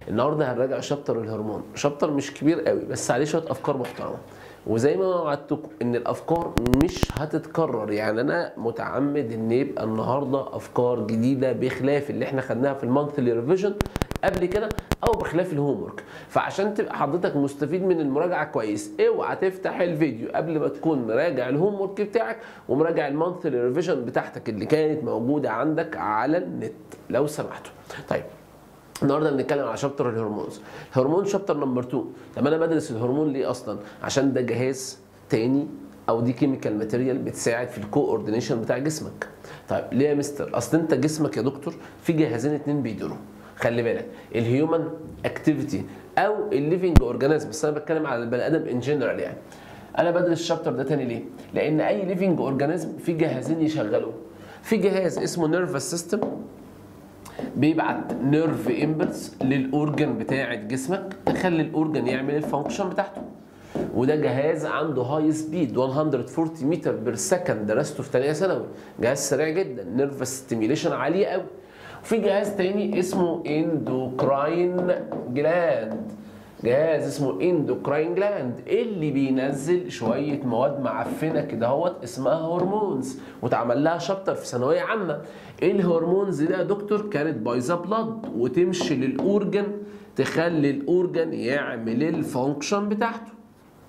النهارده هنراجع شابتر الهرمون شابتر مش كبير قوي بس عليه شويه افكار محترمه وزي ما وعدتكم ان الافكار مش هتتكرر يعني انا متعمد ان يبقى النهارده افكار جديده بخلاف اللي احنا خدناها في المانثلي ريفيجن قبل كده او بخلاف الهوم ورك فعشان تبقى حضرتك مستفيد من المراجعه كويس اوعى تفتح الفيديو قبل ما تكون مراجع الهوم ورك بتاعك ومراجع المانثلي ريفيجن بتاعتك اللي كانت موجوده عندك على النت لو سمحتوا طيب النهارده بنتكلم على شابتر الهرمونز هرمون شابتر نمبر 2 طب انا بدرس الهرمون ليه اصلا عشان ده جهاز تاني او دي كيميكال ماتيريال بتساعد في الكوردينيشن بتاع جسمك طيب ليه يا مستر اصل انت جسمك يا دكتور في جهازين اتنين بيدوروا خلي بالك الهيومن اكتيفيتي او الليفنج اورجانيزم بس انا بتكلم على البني ادم ان جنرال يعني انا بدرس الشابتر ده تاني ليه لان اي ليفنج اورجانيزم في جهازين يشغلوه في جهاز اسمه نيرفس سيستم بيبعت نيرف امبلس للاورجن بتاعه جسمك تخلي الاورجن يعمل الفانكشن بتاعته وده جهاز عنده هاي سبيد 140 متر بير سكند درسته في ثانيه ثانوي جهاز سريع جدا نيرف ستيميليشن عاليه قوي وفي جهاز تاني اسمه اندوكراين جلاند جهاز اسمه اندوكراين جلاند اللي بينزل شويه مواد معفنه كده اهوت اسمها هرمونز واتعمل لها شابتر في ثانويه عامه ايه الهرمونز دي يا دكتور كانت بايظه بلاد وتمشي للاورجن تخلي الاورجن يعمل الفانكشن بتاعته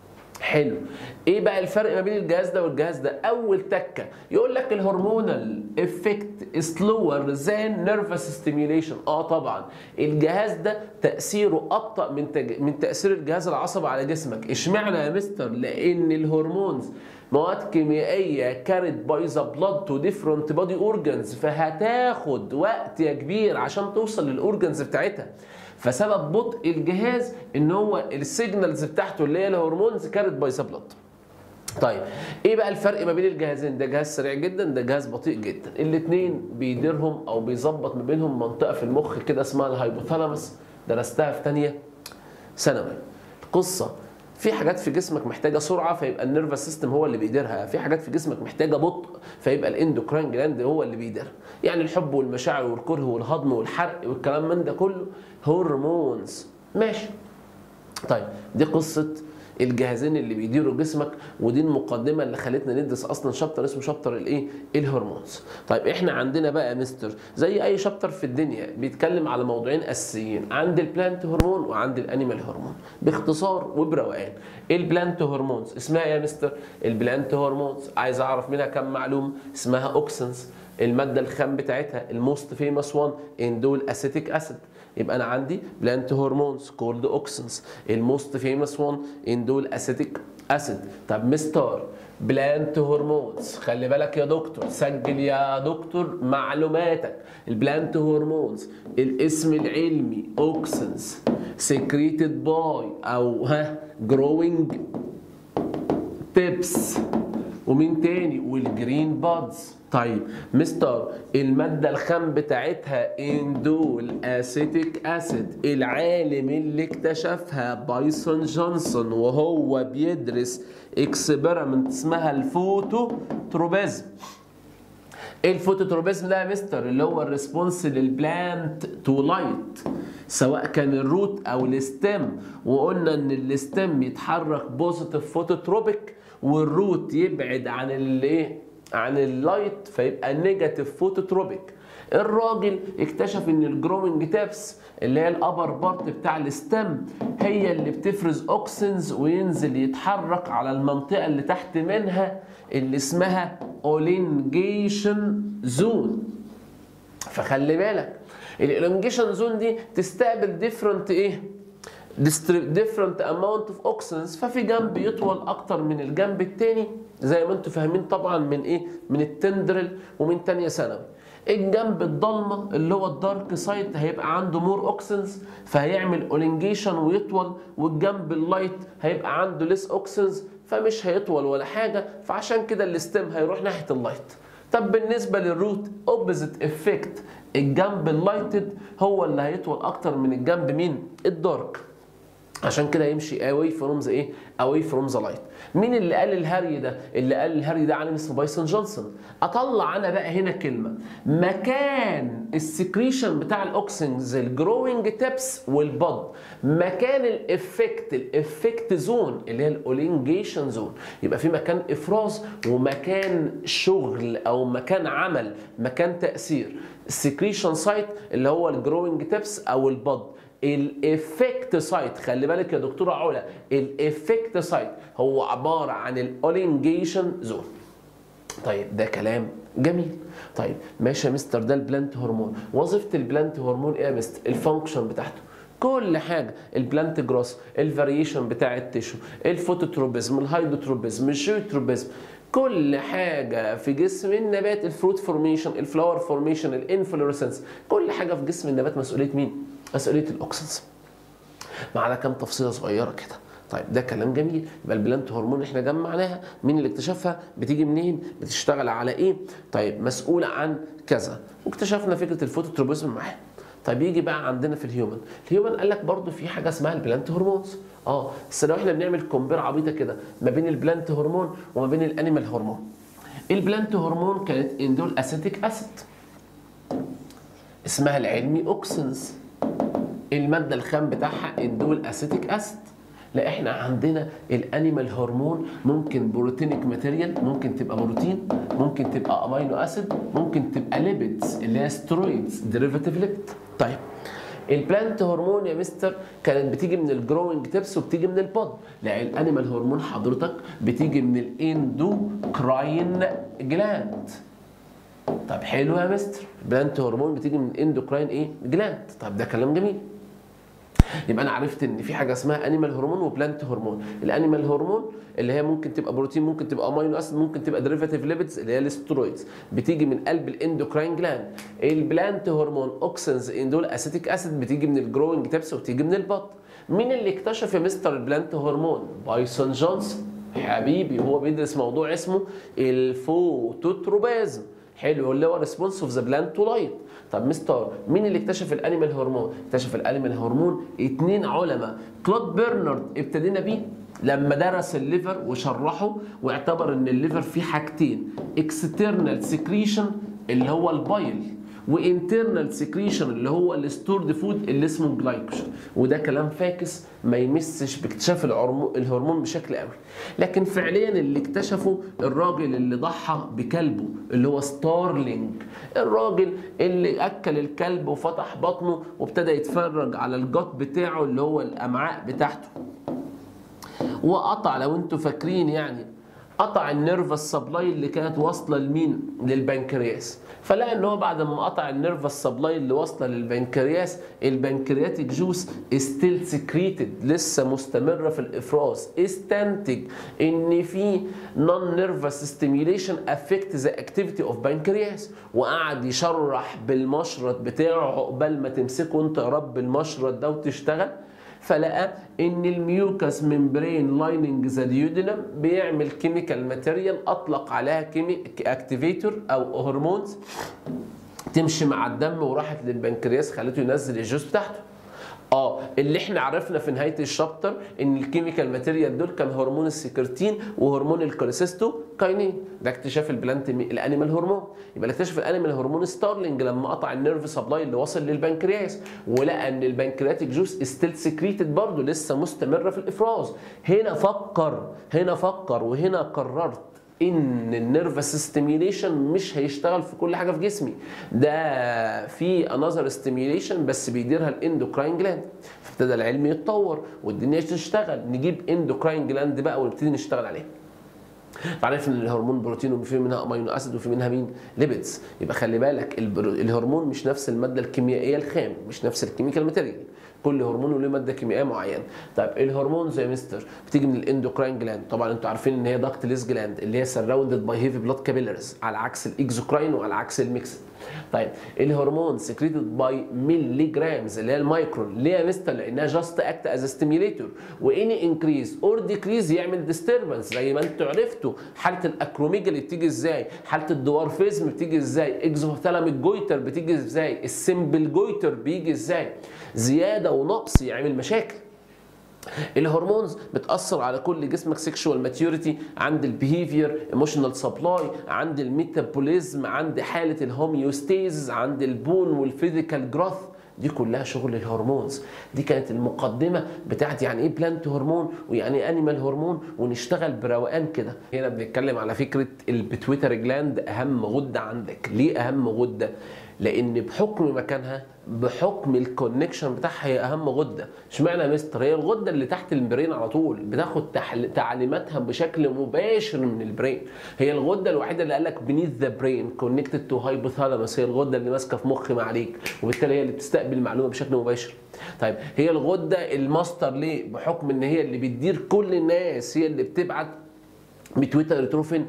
حلو ايه بقى الفرق ما بين الجهاز ده والجهاز ده اول تكه يقول لك الهرمونال افكت سلور ذان نيرفس ستيميوليشن اه طبعا الجهاز ده تاثيره ابطا من تج... من تاثير الجهاز العصبي على جسمك اشمعنى يا مستر لان الهرمونز مواد كيميائيه كارت بايظه بلاد تو ديفرنت بودي اورجانز فهتاخد وقت يا كبير عشان توصل للاورجانز بتاعتها فسبب بطء الجهاز ان هو السيجنالز بتاعته اللي هي الهرمونز كانت بايظه بلاد طيب ايه بقى الفرق ما بين الجهازين ده جهاز سريع جدا ده جهاز بطيء جدا الاثنين بيديرهم او بيظبط ما بينهم منطقه في المخ كده اسمها الهايبوثالاموس درستها في ثانيه ثانوي قصه في حاجات في جسمك محتاجه سرعه فيبقى النيرفس سيستم هو اللي بيديرها في حاجات في جسمك محتاجه بطء فيبقى الاندوكراين جلاند هو اللي بيديرها يعني الحب والمشاعر والكره والهضم والحرق والكلام من ده كله هرمونز ماشي طيب دي قصه الجهازين اللي بيديروا جسمك ودي المقدمه اللي خلتنا ندرس اصلا شابتر اسمه شابتر الايه الهرمونز طيب احنا عندنا بقى يا مستر زي اي شابتر في الدنيا بيتكلم على موضوعين اساسيين عند البلانت هرمون وعند الانيمال هرمون باختصار وبروقان البلانت هرمونز اسمها يا مستر البلانت هرمونز عايز اعرف منها كم معلومه اسمها اوكسنز الماده الخام بتاعتها الموست فيموس وان اندول اسيتيك اسيد يبقى انا عندي بلانت هرمونز كولد اوكسنز الموست فيموس وان اندول اسيتيك اسيد طب مستر بلانت هرمونز خلي بالك يا دكتور سجل يا دكتور معلوماتك البلانت هرمونز الاسم العلمي اوكسنز سكريتد باي او ها جروينج تيبس ومين تاني والجرين بادز طيب مستر المادة الخام بتاعتها اندول اسيتيك اسيد العالم اللي اكتشفها بايسون جونسون وهو بيدرس اكسبيرمنت اسمها الفوتوتروبيزم الفوتوتروبيزم ده يا مستر اللي هو الريسبونس للبلانت تو لايت سواء كان الروت او الستيم وقلنا ان الستيم يتحرك بوزيتيف فوتوتروبيك والروت يبعد عن الايه عن اللايت فيبقى نيجاتيف فوتوتروبيك الراجل اكتشف ان الجرومنج تابس اللي هي الابر بارت بتاع الستم هي اللي بتفرز اوكسنز وينزل يتحرك على المنطقه اللي تحت منها اللي اسمها اولينجيشن زون فخلي بالك الاولينجيشن زون دي تستقبل ديفرنت ايه different amount of oxygens ففي جنب يطول اكتر من الجنب التاني زي ما انتم فاهمين طبعا من ايه من التندرل ومن تانية ثانوي الجنب الضلمه اللي هو الدارك سايد هيبقى عنده مور اوكسنز فهيعمل اولينجيشن ويطول والجنب اللايت هيبقى عنده ليس اوكسنز فمش هيطول ولا حاجه فعشان كده الستيم هيروح ناحيه اللايت طب بالنسبه للروت اوبوزيت افكت الجنب اللايتد هو اللي هيطول اكتر من الجنب مين الدارك عشان كده يمشي اواي فروم ذا ايه اواي فروم ذا لايت مين اللي قال الهري ده اللي قال الهري ده عالم اسمه بايسون جونسون اطلع انا بقى هنا كلمه مكان السكريشن بتاع الاوكسنز الجروينج تيبس والبض مكان الافكت الافكت زون اللي هي الاولينجيشن زون يبقى في مكان افراز ومكان شغل او مكان عمل مكان تاثير السكريشن سايت اللي هو الجروينج تيبس او البض الافكت سايت خلي بالك يا دكتوره علا الافكت سايت هو عباره عن الاولينجيشن زون طيب ده كلام جميل طيب ماشي يا مستر ده البلانت هرمون وظيفه البلانت هرمون ايه يا مستر الفانكشن بتاعته كل حاجه البلانت جروس الفاريشن بتاع التيشو الفوتوتروبيزم الهيدروتروبيزم الجيوتروبيزم كل حاجه في جسم النبات الفروت فورميشن الفلاور فورميشن الانفلورسنس كل حاجه في جسم النبات مسؤوليه مين مسؤوليه الاوكسنز مع كام تفصيله صغيره كده طيب ده كلام جميل يبقى البلانت هرمون احنا جمعناها مين اللي اكتشفها بتيجي منين بتشتغل على ايه طيب مسؤوله عن كذا واكتشفنا فكره الفوتوتروبيزم معاها طيب يجي بقى عندنا في الهيومن الهيومن قال لك برضو في حاجه اسمها البلانت هرمونز اه بس لو احنا بنعمل كومبير عبيطه كده ما بين البلانت هرمون وما بين الانيمال هرمون البلانت هرمون كانت اندول اسيتيك اسيد اسمها العلمي اوكسنز الماده الخام بتاعها اندول اسيتيك اسيد لا احنا عندنا الانيمال هرمون ممكن بروتينيك ماتيريال ممكن تبقى بروتين ممكن تبقى امينو اسيد ممكن تبقى ليبيدز اللي هي سترويدز ديريفاتيف ليبيد طيب البلانت هرمون يا مستر كانت بتيجي من الجروينج تيبس وبتيجي من البود لا الانيمال هرمون حضرتك بتيجي من الاندوكراين جلاند طب حلو يا مستر البلانت هرمون بتيجي من اندوكراين ايه جلاند طب ده كلام جميل يبقى انا عرفت ان في حاجه اسمها انيمال هرمون وبلانت هرمون الانيمال هرمون اللي هي ممكن تبقى بروتين ممكن تبقى امينو اسيد ممكن تبقى ديريفاتيف ليبيدز اللي هي الاسترويدز بتيجي من قلب الاندوكراين جلاند البلانت هرمون اوكسنز اندول اسيتيك اسيد بتيجي من الجروينج تيبس وبتيجي من البط مين اللي اكتشف يا مستر البلانت هرمون بايسون جونسون حبيبي هو بيدرس موضوع اسمه الفوتوتروبازم حلو اللي هو ريسبونس اوف ذا بلانت تو لايت طب مستر مين اللي اكتشف الانيمال هرمون اكتشف الانيمال هرمون اتنين علماء كلود بيرنارد ابتدينا بيه لما درس الليفر وشرحه واعتبر ان الليفر فيه حاجتين اكسترنال سكريشن اللي هو البايل وانترنال سكريشن اللي هو الستورد فود اللي اسمه جلايكوجين وده كلام فاكس ما يمسش باكتشاف الهرمون بشكل قوي لكن فعليا اللي اكتشفه الراجل اللي ضحى بكلبه اللي هو ستارلينج الراجل اللي اكل الكلب وفتح بطنه وابتدى يتفرج على الجات بتاعه اللي هو الامعاء بتاعته وقطع لو انتوا فاكرين يعني قطع النيرفس سبلاي اللي كانت واصله لمين؟ للبنكرياس فلقى ان هو بعد ما قطع النيرفس سبلاي اللي واصله للبنكرياس البنكرياتيك جوس ستيل سكريتد لسه مستمره في الافراز استنتج ان في نون نيرفس ستيميوليشن افكت ذا اكتيفيتي اوف بنكرياس وقعد يشرح بالمشرط بتاعه عقبال ما تمسكه انت يا رب المشرط ده وتشتغل فلقى ان الميوكس ممبرين لايننج ذا ديودينم بيعمل كيميكال ماتيريال اطلق عليها كيميك اكتيفيتور او هرمونز تمشي مع الدم وراحت للبنكرياس خلته ينزل الجوز بتاعته اه اللي احنا عرفنا في نهايه الشابتر ان الكيميكال ماتيريال دول كان هرمون السكرتين وهرمون الكوليسيستو كاينين ده اكتشاف البلانت الانيمال هرمون يبقى اللي اكتشف الانيمال هرمون ستارلينج لما قطع النيرف سبلاي اللي وصل للبنكرياس ولقى ان البنكرياتيك جوس ستيل سكريتد برضه لسه مستمره في الافراز هنا فكر هنا فكر وهنا قررت ان النيرفس ستيميوليشن مش هيشتغل في كل حاجه في جسمي ده في انذر ستيميوليشن بس بيديرها الاندوكراين جلاند فابتدى العلم يتطور والدنيا تشتغل نجيب اندوكراين جلاند بقى ونبتدي نشتغل عليها عارف ان الهرمون بروتين وفي منها امينو اسيد وفي منها مين ليبيدز يبقى خلي بالك الهرمون مش نفس الماده الكيميائيه الخام مش نفس الكيميكال ماتيريال كل هرمون له ماده كيميائيه معينه طيب الهرمون زي مستر بتيجي من الاندوكراين جلاند طبعا انتوا عارفين ان هي داكت ليس جلاند اللي هي سراوندد باي هيفي بلاد كابيلاريز على عكس الاكزوكراين وعلى عكس الميكس طيب الهرمون سكريتد باي ميلي جرامز اللي هي المايكرون ليه يا مستر لانها جاست اكت از ستيميوليتور واني انكريز اور ديكريز يعمل ديستربنس زي ما انتوا عرفتوا حاله الاكروميجالي بتيجي ازاي حاله الدوارفيزم بتيجي ازاي اكزوثالاميك جويتر بتيجي ازاي السمبل جويتر بيجي ازاي زياده ونقص يعمل مشاكل الهرمونز بتاثر على كل جسمك سيكشوال ماتيوريتي عند البيهيفير ايموشنال سبلاي عند الميتابوليزم عند حاله الهوميوستيز عند البون والفيزيكال جروث دي كلها شغل الهرمونز دي كانت المقدمه بتاعت يعني ايه بلانت هرمون ويعني ايه انيمال هرمون ونشتغل بروقان كده هنا بنتكلم على فكره البيتويتري جلاند اهم غده عندك ليه اهم غده لان بحكم مكانها بحكم الكونكشن بتاعها هي اهم غده اشمعنى يا مستر هي الغده اللي تحت البرين على طول بتاخد تحل... تعليماتها بشكل مباشر من البرين هي الغده الوحيده اللي قال لك بنيث ذا برين كونكتد تو هايبوثالاموس هي الغده اللي ماسكه في مخ معاليك وبالتالي هي اللي بتستقبل المعلومه بشكل مباشر طيب هي الغده الماستر ليه بحكم ان هي اللي بتدير كل الناس هي اللي بتبعت بتويتر اريتروفين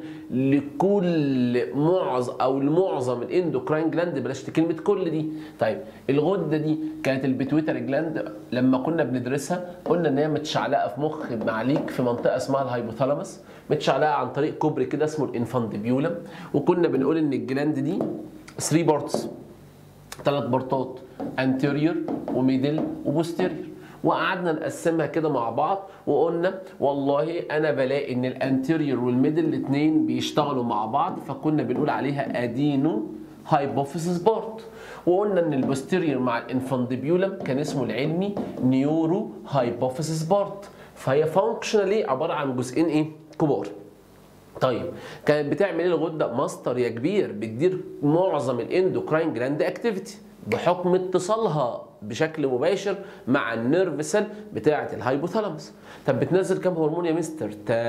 لكل معظم او لمعظم الاندوكراين جلاند بلاش كلمه كل دي طيب الغده دي كانت البيتويتر جلاند لما كنا بندرسها قلنا ان هي متشعلقه في مخ معاليك في منطقه اسمها الهايبوثالاموس متشعلقه عن طريق كوبري كده اسمه الانفانديبيولم وكنا بنقول ان الجلاند دي 3 بارتس ثلاث بارتات انتيريور وميدل وبوستيريور وقعدنا نقسمها كده مع بعض وقلنا والله انا بلاقي ان الانتيريور والميدل الاثنين بيشتغلوا مع بعض فكنا بنقول عليها ادينو هايبوفيسيس بارت وقلنا ان البوستيريور مع الانفانديبيولم كان اسمه العلمي نيورو هايبوفيسيس بارت فهي فانكشنالي عباره عن جزئين ايه كبار طيب كانت بتعمل ايه الغده ماستر يا كبير بتدير معظم الاندوكراين جلاند اكتيفيتي بحكم اتصالها بشكل مباشر مع النيرف سيل بتاعه الهايبوثالاموس طب بتنزل كام هرمون يا مستر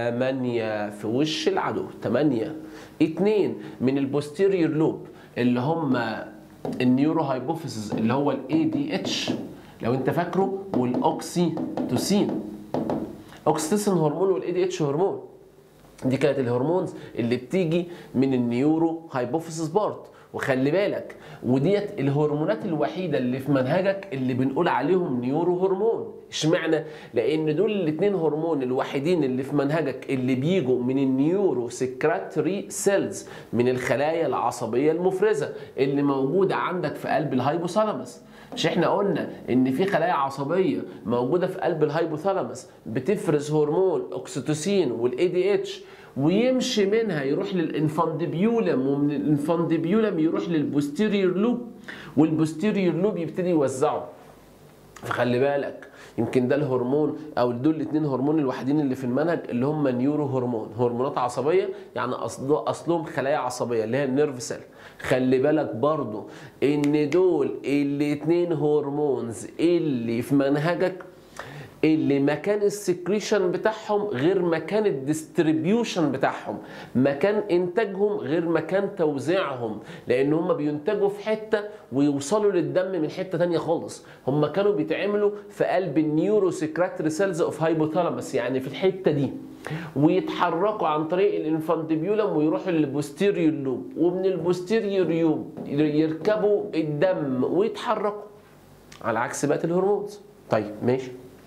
8 في وش العدو 8 2 من البوستيريور لوب اللي هم النيورو هايبوفيسز اللي هو الاي دي اتش لو انت فاكره والاوكسيتوسين اوكسيتوسين هرمون والاي دي اتش هرمون دي كانت الهرمونز اللي بتيجي من النيورو هايبوفيسس بارت وخلي بالك وديت الهرمونات الوحيده اللي في منهجك اللي بنقول عليهم نيورو هرمون اشمعنى لان دول الاثنين هرمون الوحيدين اللي في منهجك اللي بيجوا من النيورو سكراتري سيلز من الخلايا العصبيه المفرزه اللي موجوده عندك في قلب الهايبوثالاموس مش احنا قلنا ان في خلايا عصبيه موجوده في قلب الهايبوثالاموس بتفرز هرمون اوكسيتوسين والاي دي اتش ويمشي منها يروح للانفانديبيولم ومن الانفانديبيولم يروح للبوستيريور لوب والبوستيريور لوب يبتدي يوزعه فخلي بالك يمكن ده الهرمون او دول الاثنين هرمون الوحيدين اللي في المنهج اللي هم نيورو هرمون هرمونات عصبيه يعني أصل اصلهم خلايا عصبيه اللي هي النيرف سيل خلي بالك برضو ان دول الاثنين هرمونز اللي في منهجك اللي مكان السكريشن بتاعهم غير مكان الديستريبيوشن بتاعهم مكان انتاجهم غير مكان توزيعهم لان هم بينتجوا في حته ويوصلوا للدم من حته تانية خالص هم كانوا بيتعملوا في قلب النيورو سكراتري سيلز اوف هايبوثالاموس يعني في الحته دي ويتحركوا عن طريق الانفانتيبيولم ويروحوا للبوستيريور لوب ومن البوستيريور لوب يركبوا الدم ويتحركوا على عكس بقيه الهرمونز طيب ماشي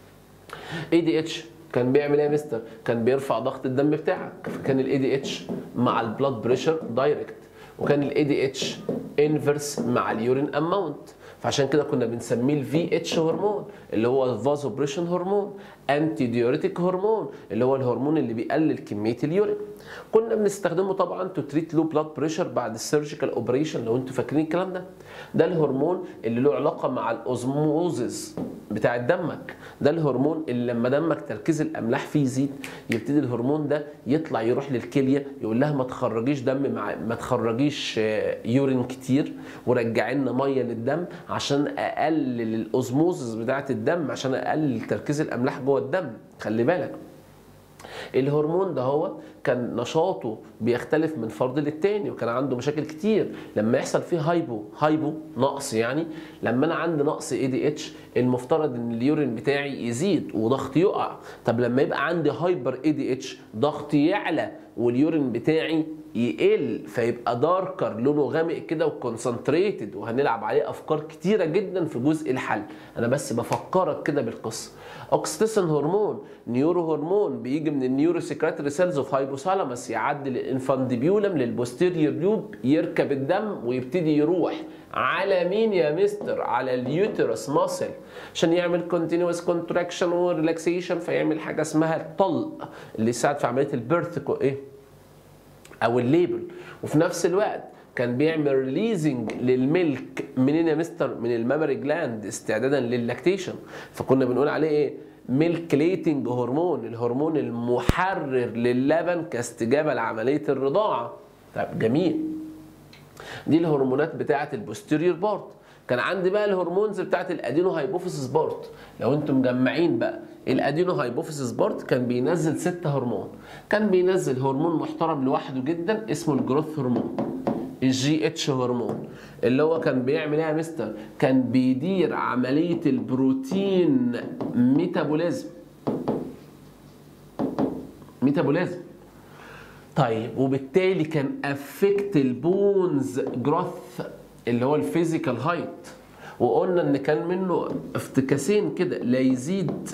اي دي اتش كان بيعمل ايه يا مستر؟ كان بيرفع ضغط الدم بتاعك فكان الاي دي اتش مع البلاد بريشر دايركت وكان الاي دي اتش انفرس مع اليورين اماونت فعشان كده كنا بنسميه الفي اتش هرمون اللي هو الفازوبريشن هرمون انتي ديوريتيك هرمون اللي هو الهرمون اللي بيقلل كميه اليورين كنا بنستخدمه طبعا تو تريت لو بلاد بريشر بعد السيرجيكال اوبريشن لو انتوا فاكرين الكلام ده ده الهرمون اللي له علاقه مع الاوزموزس بتاع دمك ده الهرمون اللي لما دمك تركيز الاملاح فيه يزيد يبتدي الهرمون ده يطلع يروح للكليه يقول لها ما تخرجيش دم مع ما تخرجيش يورين كتير ورجعي لنا ميه للدم عشان اقلل الاوزموزس بتاعه الدم عشان اقلل تركيز الاملاح جوه الدم خلي بالك الهرمون ده هو كان نشاطه بيختلف من فرد للتاني وكان عنده مشاكل كتير لما يحصل فيه هايبو هايبو نقص يعني لما انا عندي نقص اي دي اتش المفترض ان اليورين بتاعي يزيد وضغطي يقع طب لما يبقى عندي هايبر اي دي اتش ضغطي يعلى واليورين بتاعي يقل فيبقى داركر لونه غامق كده وكونسنتريتد وهنلعب عليه افكار كتيره جدا في جزء الحل انا بس بفكرك كده بالقصه اوكسيتوسين هرمون نيورو هرمون بيجي من النيورو سيكريتري سيلز اوف هايبوثالاموس يعدي للانفانديبيولم للبوستيريور لوب يركب الدم ويبتدي يروح على مين يا مستر على اليوترس ماسل عشان يعمل كونتينوس كونتراكشن وريلاكسيشن فيعمل حاجه اسمها الطلق اللي يساعد في عمليه البيرث ايه او الليبل وفي نفس الوقت كان بيعمل ريليزنج للملك منين يا مستر من المامري جلاند استعدادا لللاكتيشن فكنا بنقول عليه ايه ميلك ليتنج هرمون الهرمون المحرر للبن كاستجابه لعمليه الرضاعه طيب جميل دي الهرمونات بتاعه البوستيريور بارت كان عندي بقى الهرمونز بتاعه الادينو هايبوفيسيس بارت لو انتم مجمعين بقى الادينو هايبوفيسيس بارت كان بينزل ستة هرمون كان بينزل هرمون محترم لوحده جدا اسمه الجروث هرمون الجي اتش هرمون اللي هو كان بيعمل ايه يا مستر كان بيدير عمليه البروتين ميتابوليزم ميتابوليزم طيب وبالتالي كان افكت البونز جروث اللي هو الفيزيكال هايت وقلنا ان كان منه افتكاسين كده لا يزيد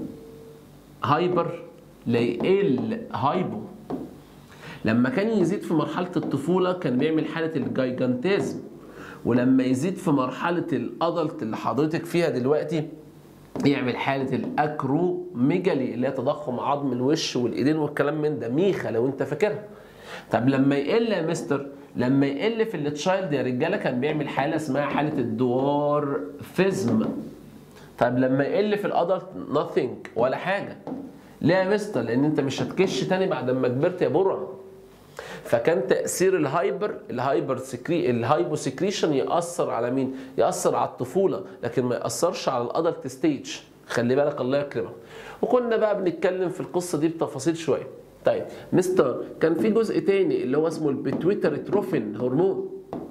هايبر لا يقل هايبو لما كان يزيد في مرحلة الطفولة كان بيعمل حالة الجايجانتيزم ولما يزيد في مرحلة الأدلت اللي حضرتك فيها دلوقتي يعمل حالة الأكروميجالي اللي هي تضخم عظم الوش والإيدين والكلام من ده ميخة لو أنت فاكرها طب لما يقل يا مستر لما يقل في التشايلد يا رجالة كان بيعمل حالة اسمها حالة الدوار فيزم طب لما يقل في الأدلت nothing ولا حاجة ليه يا مستر لأن أنت مش هتكش تاني بعد ما كبرت يا برع فكان تاثير الهايبر الهايبر سكري الهايبو سكريشن ياثر على مين ياثر على الطفوله لكن ما ياثرش على الادلت ستيج خلي بالك الله يكرمك وكنا بقى بنتكلم في القصه دي بتفاصيل شويه طيب مستر كان في جزء تاني اللي هو اسمه البيتويتري تروفين هرمون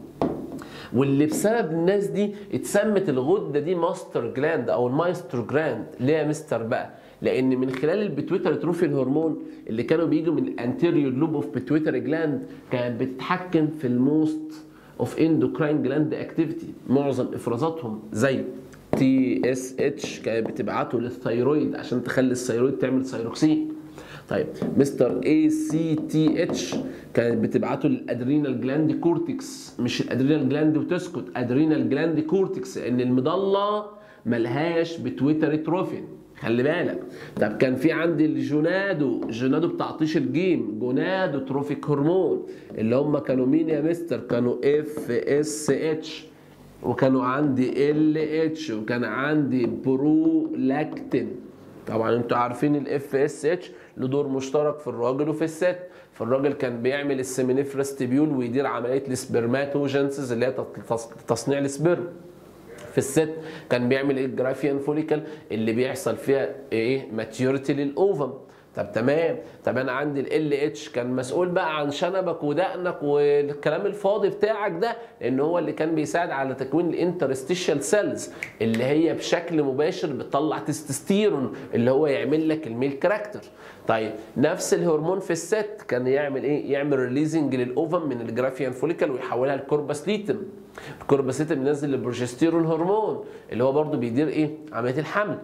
واللي بسبب الناس دي اتسمت الغده دي ماستر جلاند او المايستر جلاند ليه يا مستر بقى لان من خلال البيتويتري تروفين هرمون اللي كانوا بيجوا من الانتيريور لوب اوف بيتويتري جلاند كانت بتتحكم في الموست اوف اندوكراين جلاند اكتيفيتي معظم افرازاتهم زي تي اس اتش كانت بتبعته للثيرويد عشان تخلي الثيرويد تعمل ثيروكسين طيب مستر اي سي تي اتش كانت بتبعته للادرينال جلاند كورتكس مش الادرينال جلاند وتسكت ادرينال جلاند كورتكس لان المضله ملهاش بتويتري تروفين خلي بالك طب كان في عندي الجونادو جونادو بتاع طيش الجيم جونادو تروفيك هرمون اللي هم كانوا مين يا مستر كانوا اف اس اتش وكانوا عندي ال اتش وكان عندي برولاكتين طبعا انتوا عارفين الاف اس اتش له دور مشترك في الراجل وفي الست فالراجل كان بيعمل السيمينيفرس تبيول ويدير عمليه السبرماتوجينسيس اللي هي تصنيع السبرم في الست كان بيعمل ايه الجرافيان فوليكل اللي بيحصل فيها ايه ماتيوريتي للاوفم طب تمام طب انا عندي ال اتش كان مسؤول بقى عن شنبك ودقنك والكلام الفاضي بتاعك ده لان هو اللي كان بيساعد على تكوين الانترستيشال سيلز اللي هي بشكل مباشر بتطلع تستوستيرون اللي هو يعمل لك الميل كاركتر طيب نفس الهرمون في الست كان يعمل ايه يعمل ريليزنج للاوفم من الجرافيان فوليكل ويحولها لكوربس ليتم الكوربس ليتم بينزل البروجستيرون هرمون اللي هو برضو بيدير ايه عمليه الحمل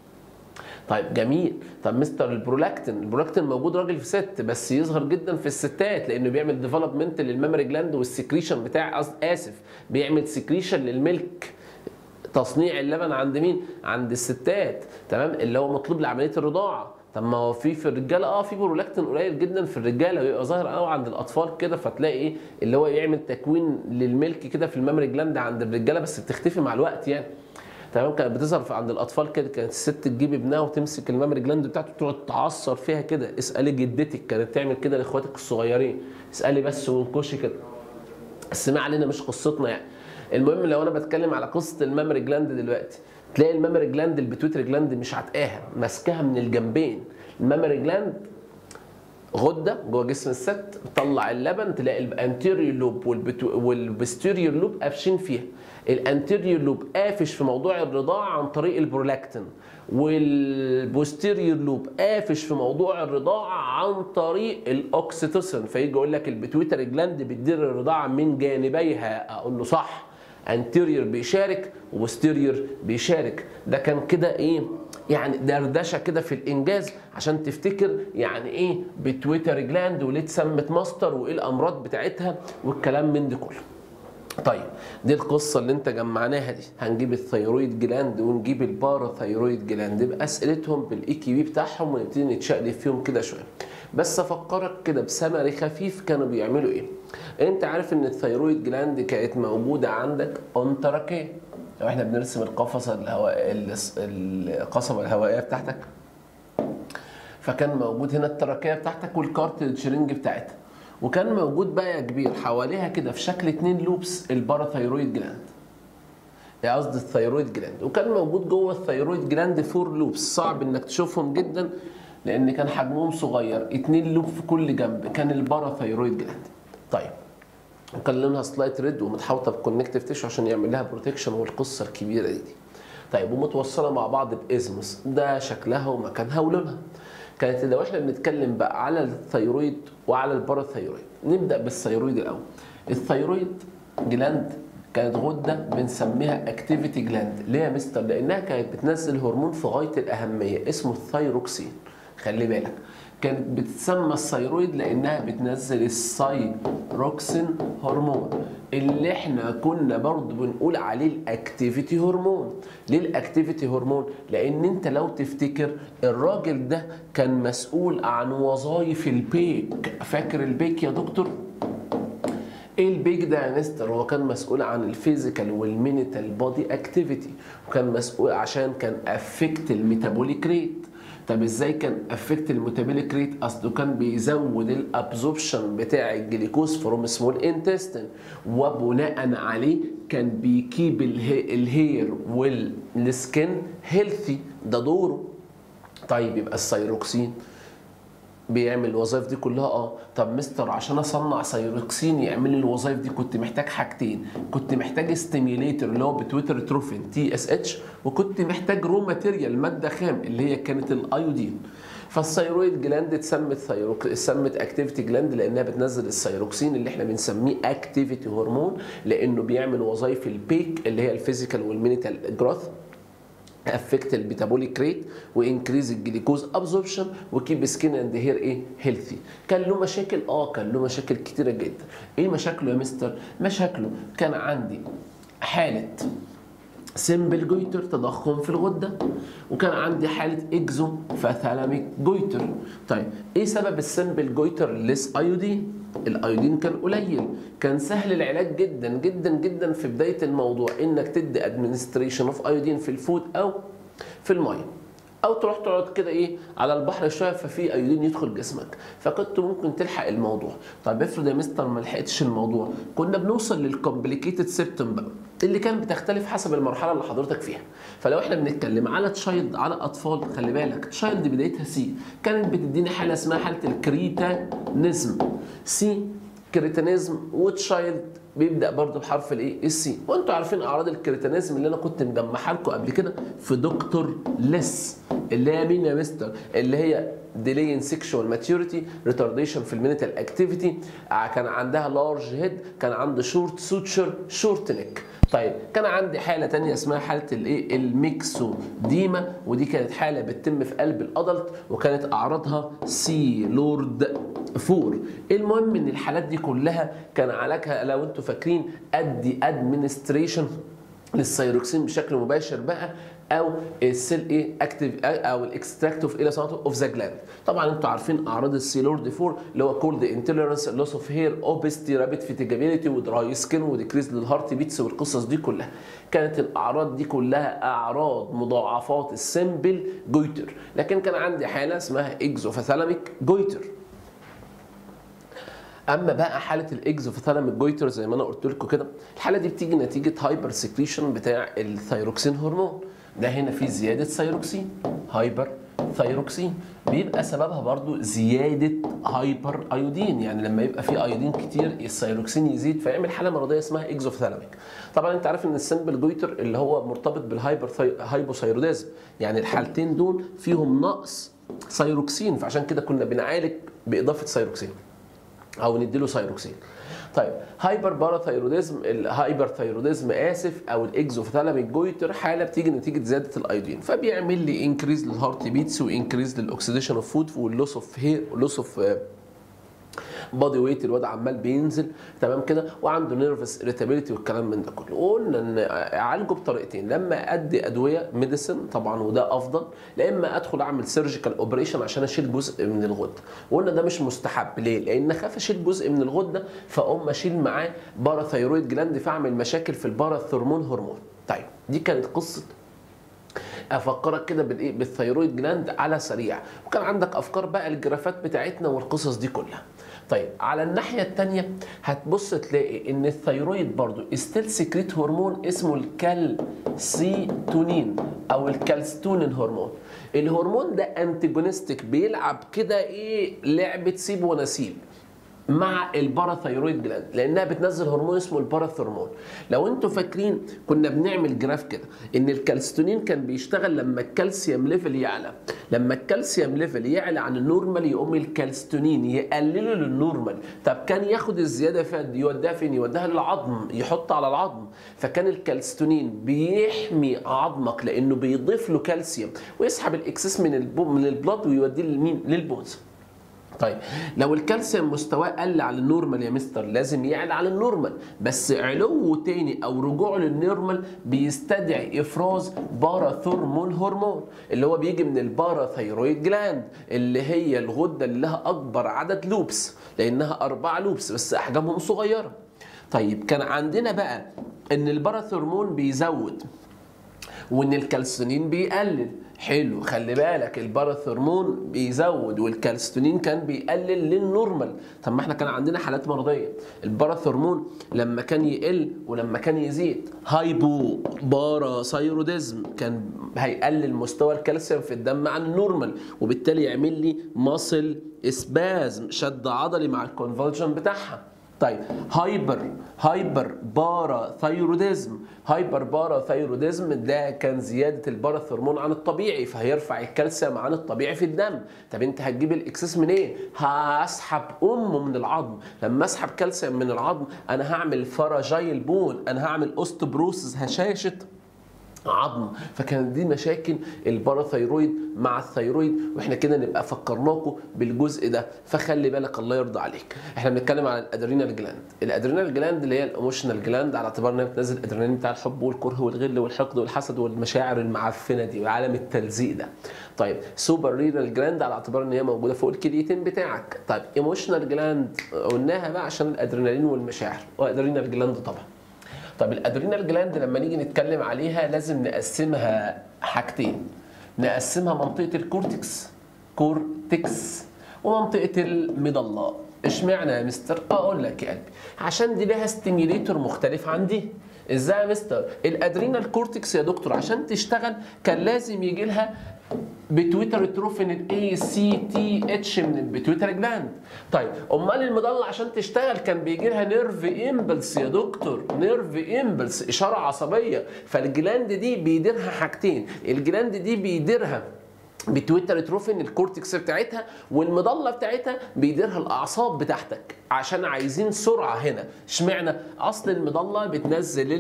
طيب جميل طب مستر البرولاكتين البرولاكتين موجود راجل في ست بس يظهر جدا في الستات لانه بيعمل ديفلوبمنت للميموري جلاند والسكريشن بتاع اسف بيعمل سكريشن للملك تصنيع اللبن عند مين عند الستات تمام اللي هو مطلوب لعمليه الرضاعه طب ما هو في في الرجاله اه في برولاكتين قليل جدا في الرجاله بيبقى ظاهر قوي عند الاطفال كده فتلاقي ايه اللي هو يعمل تكوين للملك كده في الميموري جلاند عند الرجاله بس بتختفي مع الوقت يعني تمام كانت بتظهر عند الاطفال كده كانت الست تجيب ابنها وتمسك الميموري جلاند بتاعته تقعد تعصر فيها كده اسالي جدتك كانت تعمل كده لاخواتك الصغيرين اسالي بس وانكشي كده بس ما علينا مش قصتنا يعني المهم لو انا بتكلم على قصه الميموري جلاند دلوقتي تلاقي الميموري جلاند البيتويتري جلاند مش عتقاها ماسكاها من الجنبين الميموري جلاند غده جوه جسم الست بتطلع اللبن تلاقي الانتيريور لوب والبستيريور لوب قافشين فيها الانتيريور لوب قافش في موضوع الرضاعه عن طريق البرولاكتين والبوستيريور لوب قافش في موضوع الرضاعه عن طريق الاوكسيتوسين فيجي يقول لك البيتويتري جلاند بتدير الرضاعه من جانبيها اقول له صح انتيريور بيشارك وبوستيريور بيشارك ده كان كده ايه يعني دردشه كده في الانجاز عشان تفتكر يعني ايه بتويتر جلاند وليه اتسمت ماستر وايه الامراض بتاعتها والكلام من ده كله طيب دي القصه اللي انت جمعناها دي هنجيب الثيرويد جلاند ونجيب الباراثيرويد جلاند باسئلتهم بالاي كي بي بتاعهم ونبتدي نتشقلب فيهم كده شويه بس افكرك كده بسمري خفيف كانوا بيعملوا ايه انت عارف ان الثيرويد جلاند كانت موجوده عندك اون تراكيه لو احنا بنرسم القفصه الهواء القصبه الهوائيه بتاعتك فكان موجود هنا التراكيه بتاعتك والكارتلج رينج بتاعتها وكان موجود بقى يا كبير حواليها كده في شكل اتنين لوبس الباراثيرويد جلاند قصدي الثيرويد جلاند وكان موجود جوه الثيرويد جلاند فور لوبس صعب انك تشوفهم جدا لان كان حجمهم صغير اتنين لوب في كل جنب كان الباراثيرويد جلاند طيب وكان لونها سلايت ريد ومتحوطه بكونكتيف تيشو عشان يعمل لها بروتكشن والقصه الكبيره دي, دي. طيب ومتوصله مع بعض بازمس ده شكلها ومكانها ولونها كانت لو احنا بنتكلم بقى على الثيرويد وعلى الباراثيرويد نبدا بالثيرويد الاول الثيرويد جلاند كانت غده بنسميها اكتيفيتي جلاند ليه يا مستر لانها كانت بتنزل هرمون في غايه الاهميه اسمه الثيروكسين خلي بالك كانت بتسمى الثيرويد لانها بتنزل الثيروكسين هرمون اللي احنا كنا برضو بنقول عليه الاكتيفيتي هرمون ليه الاكتيفيتي هرمون لان انت لو تفتكر الراجل ده كان مسؤول عن وظائف البيك فاكر البيك يا دكتور ايه البيج ده يا مستر هو كان مسؤول عن الفيزيكال والمينيتال بودي اكتيفيتي وكان مسؤول عشان كان افكت الميتابوليك ريت طب ازاي كان افكت الميتابوليك ريت اصله كان بيزود الابزوربشن بتاع الجليكوز فروم سمول انتستين وبناء عليه كان بيكيب الهي الهير والسكن هيلثي ده دوره طيب يبقى السيروكسين بيعمل الوظائف دي كلها اه طب مستر عشان اصنع سيروكسين يعمل لي الوظائف دي كنت محتاج حاجتين كنت محتاج ستيميوليتر اللي هو بتويتر تروفين تي اس اتش وكنت محتاج رو ماتيريال ماده خام اللي هي كانت الايودين فالثيرويد جلاند اتسمت ثيروك اتسمت اكتيفيتي جلاند لانها بتنزل الثيروكسين اللي احنا بنسميه اكتيفيتي هرمون لانه بيعمل وظائف البيك اللي هي الفيزيكال والمينيتال جروث افكت البيتابوليك ريت وانكريز الجليكوز ابزوربشن وكيب سكين اند هير ايه هيلثي كان له مشاكل اه كان له مشاكل كتيره جدا ايه مشاكله يا مستر مشاكله كان عندي حاله سمبل جويتر تضخم في الغده وكان عندي حاله اكزو فاثالاميك جويتر طيب ايه سبب السمبل جويتر ليس ايودين الايودين كان قليل كان سهل العلاج جدا جدا جدا في بدايه الموضوع انك تدي ادمنستريشن اوف ايودين في الفود او في الميه او تروح تقعد كده ايه على البحر شويه ففي ايودين يدخل جسمك فكنت ممكن تلحق الموضوع طب افرض يا مستر ما لحقتش الموضوع كنا بنوصل للكومبليكيتد سيبتوم بقى اللي كانت بتختلف حسب المرحله اللي حضرتك فيها فلو احنا بنتكلم على تشايلد على اطفال خلي بالك تشايلد بدايتها سي كانت بتديني حاله اسمها حاله الكريتانيزم سي كريتانيزم وتشايلد بيبدا برضه بحرف الايه السي وانتوا عارفين اعراض الكريتانيزم اللي انا كنت مجمعها لكم قبل كده في دكتور ليس اللي هي مين يا مستر اللي هي ديلي ان سيكشوال ماتيوريتي ريتارديشن في المينيتال اكتيفيتي كان عندها لارج هيد كان عنده شورت سوتشر شورت نيك طيب كان عندي حاله تانية اسمها حاله الايه الميكسوديما ودي كانت حاله بتتم في قلب الادلت وكانت اعراضها سي لورد فور المهم ان الحالات دي كلها كان علاجها لو انتوا فاكرين ادي ادمنستريشن للسيروكسين بشكل مباشر بقى او السيل ايه اكتيف او الاكستراكت اوف الاسانتو اوف ذا جلاند طبعا انتوا عارفين اعراض السيلورد 4 اللي هو كولد انتوليرنس لوس اوف هير اوبستي رابيد فيتيجابيلتي ودراي سكين وديكريز للهارت بيتس والقصص دي كلها كانت الاعراض دي كلها اعراض مضاعفات السمبل جويتر لكن كان عندي حاله اسمها اكزوفاثالاميك جويتر اما بقى حاله الاكزوفثالاميك جويتر زي ما انا قلت لكم كده الحاله دي بتيجي نتيجه هايبر سكريشن بتاع الثيروكسين هرمون ده هنا في زياده ثيروكسين هايبر ثيروكسين بيبقى سببها برضو زياده هايبر ايودين يعني لما يبقى في ايودين كتير الثيروكسين يزيد فيعمل حاله مرضيه اسمها اكزوثالاميك طبعا انت عارف ان السمبل جويتر اللي هو مرتبط بالهايبر هايبوثايروديزم يعني الحالتين دول فيهم نقص ثيروكسين فعشان كده كنا بنعالج باضافه ثيروكسين او نديله ثيروكسين طيب هايبر باراثايروديزم الهايبر ثايروديزم اسف او الاكزوثالاميك جويتر حاله بتيجي نتيجه زياده الايودين فبيعمل لي انكريز للهارت بيتس وانكريز للاكسيديشن اوف فود واللوس اوف هير لوس اوف بادي ويت الواد عمال بينزل تمام كده وعنده نيرفس اريتابيلتي والكلام من ده كله قلنا ان اعالجه بطريقتين لما ادي ادويه ميديسن طبعا وده افضل لا اما ادخل اعمل سيرجيكال اوبريشن عشان اشيل جزء من الغده وقلنا ده مش مستحب ليه لان خاف اشيل جزء من الغده فاقوم اشيل معاه باراثايرويد جلاند فاعمل مشاكل في الباراثورمون هرمون طيب دي كانت قصه افكرك كده بالايه بالثيرويد جلاند على سريع وكان عندك افكار بقى الجرافات بتاعتنا والقصص دي كلها طيب على الناحيه الثانيه هتبص تلاقي ان الثيرويد برضو استيل سكريت هرمون اسمه الكالسيتونين او الكالستونين هرمون الهرمون ده انتجونستيك بيلعب كده ايه لعبه سيب ونسيب مع الباراثايرويد جلاند لانها بتنزل هرمون اسمه الباراثورمون لو انتوا فاكرين كنا بنعمل جراف كده ان الكالستونين كان بيشتغل لما الكالسيوم ليفل يعلى لما الكالسيوم ليفل يعلى عن النورمال يقوم الكالستونين يقلله للنورمال طب كان ياخد الزياده فيها يوديها فين يوديها للعظم يحط على العظم فكان الكالستونين بيحمي عظمك لانه بيضيف له كالسيوم ويسحب الاكسس من البو من البلاد ويوديه لمين للبونز طيب لو الكالسيوم مستواه قل على النورمال يا مستر لازم يعلى على النورمال بس علوه تاني او رجوعه للنورمال بيستدعي افراز باراثورمون هرمون اللي هو بيجي من الباراثايرويد جلاند اللي هي الغده اللي لها اكبر عدد لوبس لانها اربع لوبس بس احجامهم صغيره طيب كان عندنا بقى ان الباراثورمون بيزود وان الكالسيونين بيقلل حلو خلي بالك الباراثورمون بيزود والكالستونين كان بيقلل للنورمال طب ما احنا كان عندنا حالات مرضيه الباراثورمون لما كان يقل ولما كان يزيد هايبو باراثايروديزم كان هيقلل مستوى الكالسيوم في الدم عن النورمال وبالتالي يعمل لي ماسل اسبازم شد عضلي مع الكونفولجن بتاعها طيب هايبر هايبر بارا ثايروديزم هايبر بارا ثايروديزم ده كان زياده الباراثورمون عن الطبيعي فهيرفع الكالسيوم عن الطبيعي في الدم طب انت هتجيب الاكسس منين إيه؟ هسحب امه من العظم لما اسحب كالسيوم من العظم انا هعمل فراجايل بون انا هعمل اوستوبروسس هشاشه عظم فكانت دي مشاكل الباراثايرويد مع الثيرويد واحنا كده نبقى فكرناكم بالجزء ده فخلي بالك الله يرضى عليك احنا بنتكلم عن الادرينال جلاند الادرينال جلاند اللي هي الايموشنال جلاند على اعتبار انها بتنزل الادرينالين بتاع الحب والكره والغل والحقد والحسد والمشاعر المعفنه دي وعالم التلزيق ده طيب سوبر رينال جلاند على اعتبار ان هي موجوده فوق الكليتين بتاعك طيب ايموشنال جلاند قلناها بقى عشان الادرينالين والمشاعر وادرينال جلاند طبعا طب الادرينال جلاند لما نيجي نتكلم عليها لازم نقسمها حاجتين نقسمها منطقه الكورتكس كورتكس ومنطقه المضله اشمعنى يا مستر اقول لك يا قلبي عشان دي لها ستيميليتور مختلف عن دي ازاي يا مستر الادرينال كورتكس يا دكتور عشان تشتغل كان لازم يجي لها بتويتر تروفين الاي سي تي اتش من البتويتر جلاند طيب امال المضله عشان تشتغل كان بيجي لها نيرف امبلس يا دكتور نيرف امبلس اشاره عصبيه فالجلاند دي بيديرها حاجتين الجلاند دي بيديرها بتويتر تروفين الكورتكس بتاعتها والمضله بتاعتها بيديرها الاعصاب بتاعتك عشان عايزين سرعه هنا اشمعنى اصل المضله بتنزل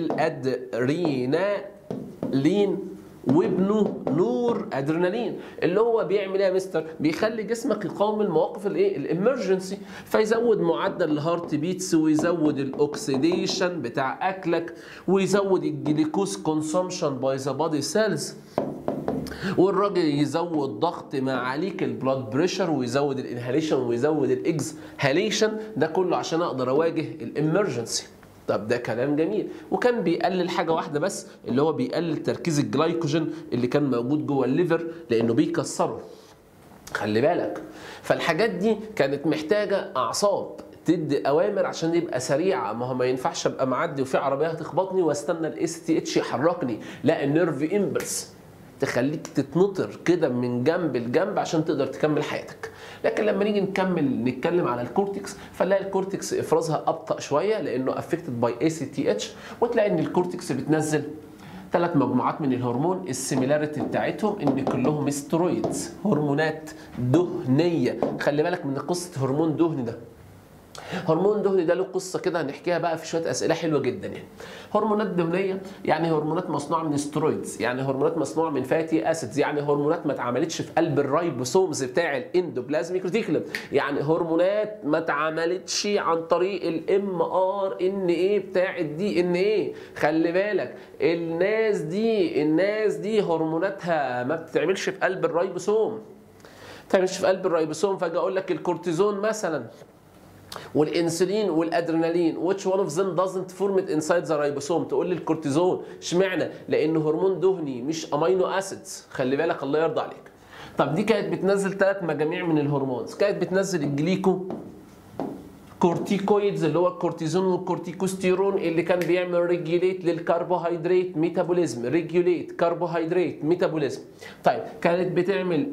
الادرينالين وابنه نور ادرينالين اللي هو بيعمل ايه يا مستر بيخلي جسمك يقاوم المواقف الايه الامرجنسي فيزود معدل الهارت بيتس ويزود الاكسيديشن بتاع اكلك ويزود الجليكوز كونسومشن باي ذا بادي سيلز والراجل يزود ضغط معاليك البلاد بريشر ويزود الانهاليشن ويزود الاكزهاليشن ده كله عشان اقدر اواجه الامرجنسي طب ده كلام جميل وكان بيقلل حاجه واحده بس اللي هو بيقلل تركيز الجلايكوجين اللي كان موجود جوه الليفر لانه بيكسره خلي بالك فالحاجات دي كانت محتاجه اعصاب تدي اوامر عشان يبقى سريعه ما هو ما ينفعش ابقى معدي وفي عربيه هتخبطني واستنى الاس تي اتش يحركني لا النيرف امبلس تخليك تتنطر كده من جنب لجنب عشان تقدر تكمل حياتك لكن لما نيجي نكمل نتكلم على الكورتكس فنلاقي الكورتكس افرازها ابطا شويه لانه افكتد باي اي سي تي اتش وتلاقي ان الكورتكس بتنزل ثلاث مجموعات من الهرمون السيميلاريتي بتاعتهم ان كلهم سترويدز هرمونات دهنيه خلي بالك من قصه هرمون دهني ده هرمون دهني ده له قصه كده هنحكيها بقى في شويه اسئله حلوه جدا يعني هرمونات دهنيه يعني هرمونات مصنوعه من سترويدز يعني هرمونات مصنوعه من فاتي اسيدز يعني هرمونات ما اتعملتش في قلب الرايبوسومز بتاع الاندوبلازميك ريتيكولم يعني هرمونات ما اتعملتش عن طريق الام ار ان ايه بتاع الدي ان ايه خلي بالك الناس دي الناس دي هرموناتها ما بتتعملش في قلب الرايبوسوم ما بتتعملش في قلب الرايبوسوم فاجي اقول لك الكورتيزون مثلا والانسولين والادرينالين which one of them doesn't form it inside the ribosome تقول لي الكورتيزون اشمعنى لانه هرمون دهني مش امينو اسيدز خلي بالك الله يرضى عليك طب دي كانت بتنزل ثلاث مجاميع من الهرمونز كانت بتنزل الجليكو كورتيكويدز اللي هو الكورتيزون والكورتيكوستيرون اللي كان بيعمل ريجوليت للكربوهيدرات ميتابوليزم ريجوليت كربوهيدرات ميتابوليزم طيب كانت بتعمل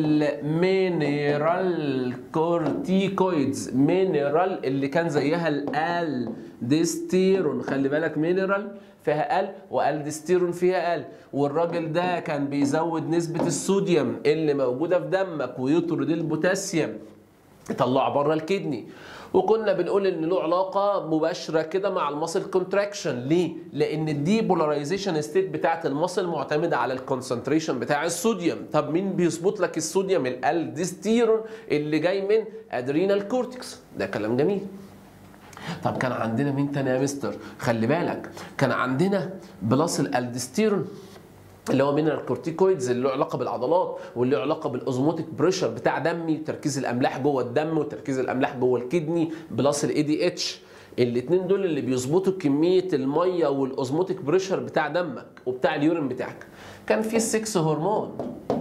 المينرال كورتيكويدز مينرال اللي كان زيها الالديستيرون خلي بالك مينرال فيها ال والديستيرون فيها ال والراجل ده كان بيزود نسبة الصوديوم اللي موجودة في دمك ويطرد البوتاسيوم يطلعه بره الكدني وكنا بنقول ان له علاقه مباشره كده مع الماسل كونتراكشن ليه لان الديبولاريزيشن ستيت بتاعت الماسل معتمده على الكونسنتريشن بتاع الصوديوم طب مين بيظبط لك الصوديوم الالديستيرون اللي جاي من ادرينال كورتكس ده كلام جميل طب كان عندنا مين تاني يا مستر خلي بالك كان عندنا بلس الالديستيرون اللي هو من الكورتيكويدز اللي له علاقه بالعضلات واللي له علاقه بالاوزموتيك بريشر بتاع دمي وتركيز الاملاح جوه الدم وتركيز الاملاح جوه الكدني بلس الاي دي اتش الاثنين دول اللي بيظبطوا كميه الميه والاوزموتيك بريشر بتاع دمك وبتاع اليورين بتاعك كان في السكس هرمون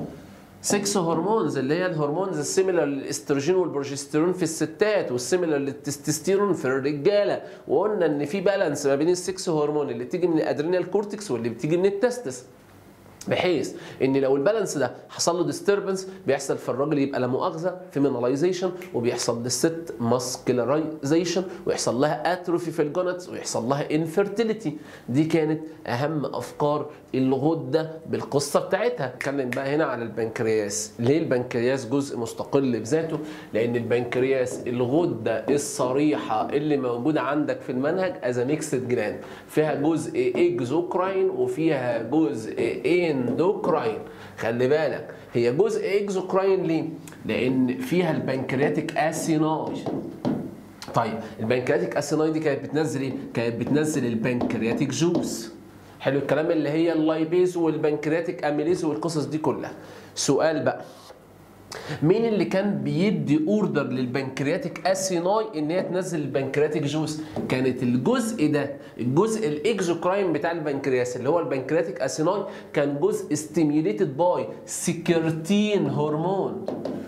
6 هرمونز اللي هي الهرمونز السيميلر للاستروجين والبروجستيرون في الستات والسيميلر للتستوستيرون في الرجاله وقلنا ان في بالانس ما بين السكس هرمون اللي بتيجي من الادرينال كورتكس واللي بتيجي من التستس بحيث ان لو البالانس ده حصل له ديستربنس بيحصل في الراجل يبقى لا مؤاخذه فيميناليزيشن وبيحصل للست ماسكلرايزيشن ويحصل لها اتروفي في الجونتس ويحصل لها انفيرتيليتي دي كانت اهم افكار الغده بالقصه بتاعتها اتكلم بقى هنا على البنكرياس ليه البنكرياس جزء مستقل بذاته لان البنكرياس الغده الصريحه اللي موجوده عندك في المنهج از ميكسد جلاند فيها جزء اكزوكراين وفيها جزء اندوكراين خلي بالك هي جزء اكزوكراين ليه لان فيها البنكرياتيك اسيناي طيب البنكرياتيك اسيناي دي كانت بتنزل ايه كانت بتنزل البنكرياتيك جوس حلو الكلام اللي هي اللايبيز والبنكرياتيك اميليز والقصص دي كلها سؤال بقى مين اللي كان بيدي اوردر للبنكرياتيك اسيناي ان هي تنزل البنكرياتيك جوس كانت الجزء ده الجزء الاكزوكراين بتاع البنكرياس اللي هو البنكرياتيك اسيناي كان جزء ستيميوليتد باي سكرتين هرمون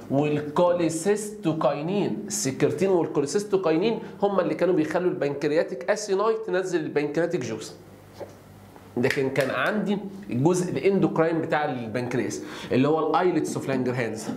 والكوليسيستوكاينين السكرتين والكوليسيستوكاينين هم اللي كانوا بيخلوا البنكرياتيك اسيناي تنزل البنكرياتيك جوس لكن كان عندي الجزء الاندوكراين بتاع البنكرياس اللي هو الايلتس اوف لانجرهانز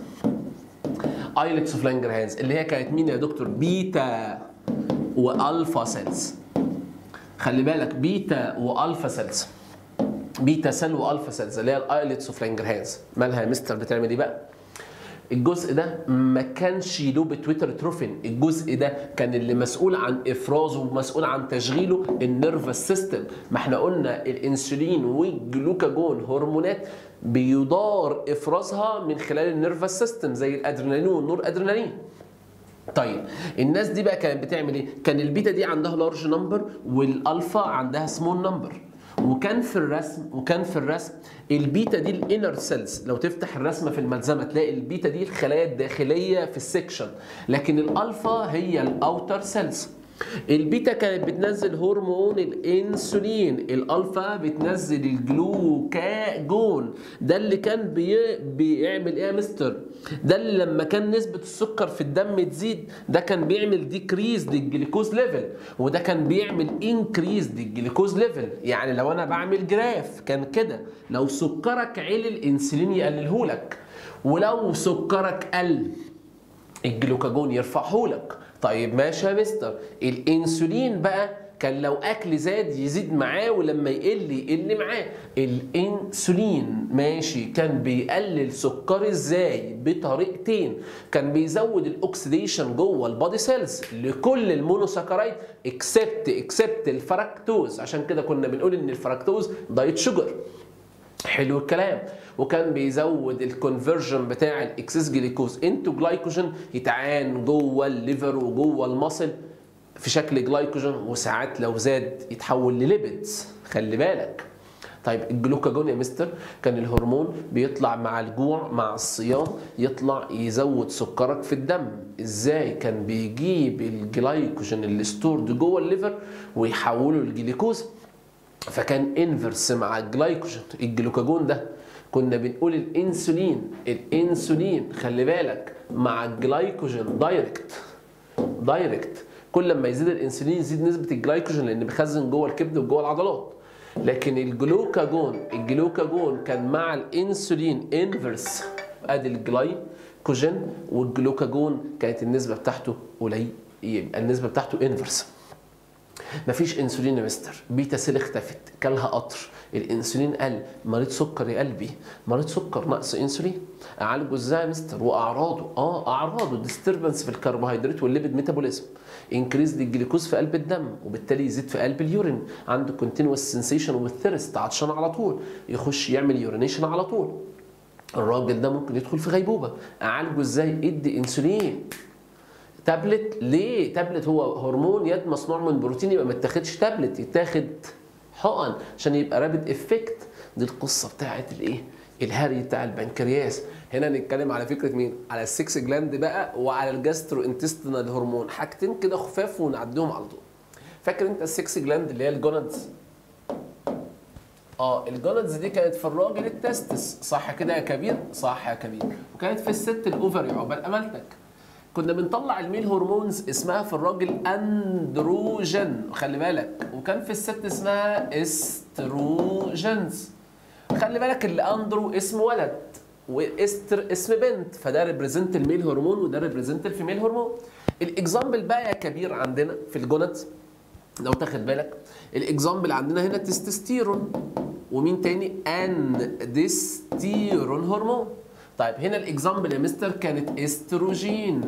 ايلتس اوف لانجرهانز اللي هي كانت مين يا دكتور بيتا والفا سيلز خلي بالك بيتا والفا سيلز بيتا سيل والفا سيلز اللي هي الايلتس اوف لانجرهانز مالها يا مستر بتعمل ايه بقى الجزء ده ما كانش له بتويتر تروفين الجزء ده كان اللي مسؤول عن افرازه ومسؤول عن تشغيله النيرفس سيستم ما احنا قلنا الانسولين والجلوكاجون هرمونات بيدار افرازها من خلال النيرفس سيستم زي الادرينالين والنور ادرينالين طيب الناس دي بقى كانت بتعمل ايه كان البيتا دي عندها لارج نمبر والالفا عندها سمول نمبر وكان في الرسم وكان في الرسم البيتا دي الانر سيلز لو تفتح الرسمه في الملزمه تلاقي البيتا دي الخلايا الداخليه في السكشن لكن الالفا هي الاوتر سيلز البيتا كانت بتنزل هرمون الانسولين الالفا بتنزل الجلوكاجون ده اللي كان بي... بيعمل ايه يا مستر ده اللي لما كان نسبه السكر في الدم تزيد ده كان بيعمل ديكريز للجليكوز ليفل وده كان بيعمل انكريز للجليكوز ليفل يعني لو انا بعمل جراف كان كده لو سكرك عالي الانسولين يقللهولك ولو سكرك قل الجلوكاجون يرفعهولك طيب ماشي يا مستر الانسولين بقى كان لو اكل زاد يزيد معاه ولما يقل يقل معاه الانسولين ماشي كان بيقلل سكر ازاي بطريقتين كان بيزود الاكسديشن جوه البادي سيلز لكل المونوساكرايد اكسبت اكسبت الفركتوز عشان كده كنا بنقول ان الفركتوز دايت شوجر حلو الكلام وكان بيزود الكونفرجن بتاع الاكسس جليكوز انتو جلايكوجين يتعان جوه الليفر وجوه المصل في شكل جلايكوجين وساعات لو زاد يتحول لليبيدز خلي بالك طيب الجلوكاجون يا مستر كان الهرمون بيطلع مع الجوع مع الصيام يطلع يزود سكرك في الدم ازاي كان بيجيب الجلايكوجين اللي ستورد جوه الليفر ويحوله لجليكوز فكان انفرس مع الجلايكوجين الجلوكاجون ده كنا بنقول الانسولين الانسولين خلي بالك مع الجلايكوجين دايركت دايركت كل ما يزيد الانسولين يزيد نسبه الجلايكوجين لان بيخزن جوه الكبد وجوه العضلات لكن الجلوكاجون الجلوكاجون كان مع الانسولين انفرس ادي الجلايكوجين والجلوكاجون كانت النسبه بتاعته قليل يبقى النسبه بتاعته انفرس مفيش انسولين يا مستر بيتا سيل اختفت كلها قطر الانسولين قل مريض سكر يا قلبي مريض سكر نقص انسولين اعالجه ازاي يا مستر واعراضه اه اعراضه ديستربنس في الكربوهيدرات والليبيد ميتابوليزم انكريز للجليكوز في قلب الدم وبالتالي يزيد في قلب اليورين عنده كونتينوس سنسيشن والثيرست عطشان على طول يخش يعمل يورينيشن على طول الراجل ده ممكن يدخل في غيبوبه اعالجه ازاي ادي انسولين تابلت ليه تابلت هو هرمون يد مصنوع من بروتين يبقى ما يتاخدش تابلت يتاخد حقن عشان يبقى رابد افكت دي القصه بتاعت الايه الهري بتاع البنكرياس هنا نتكلم على فكره مين على السكس جلاند بقى وعلى الجاسترو انتستينال هرمون حاجتين كده خفاف ونعديهم على طول فاكر انت السكس جلاند اللي هي الجونادز اه الجونادز دي كانت في الراجل التستس صح كده يا كبير صح يا كبير وكانت في الست الاوفري عقبال امالتك كنا بنطلع الميل هرمونز اسمها في الراجل اندروجين خلي بالك وكان في الست اسمها استروجينز خلي بالك اللي اندرو اسم ولد واستر اسم بنت فده ريبريزنت الميل هرمون وده ريبريزنت الفيميل هرمون الاكزامبل بقى يا كبير عندنا في الجونات لو تاخد بالك الاكزامبل عندنا هنا تستوستيرون ومين تاني اندستيرون هرمون طيب هنا الاكزامبل يا مستر كانت استروجين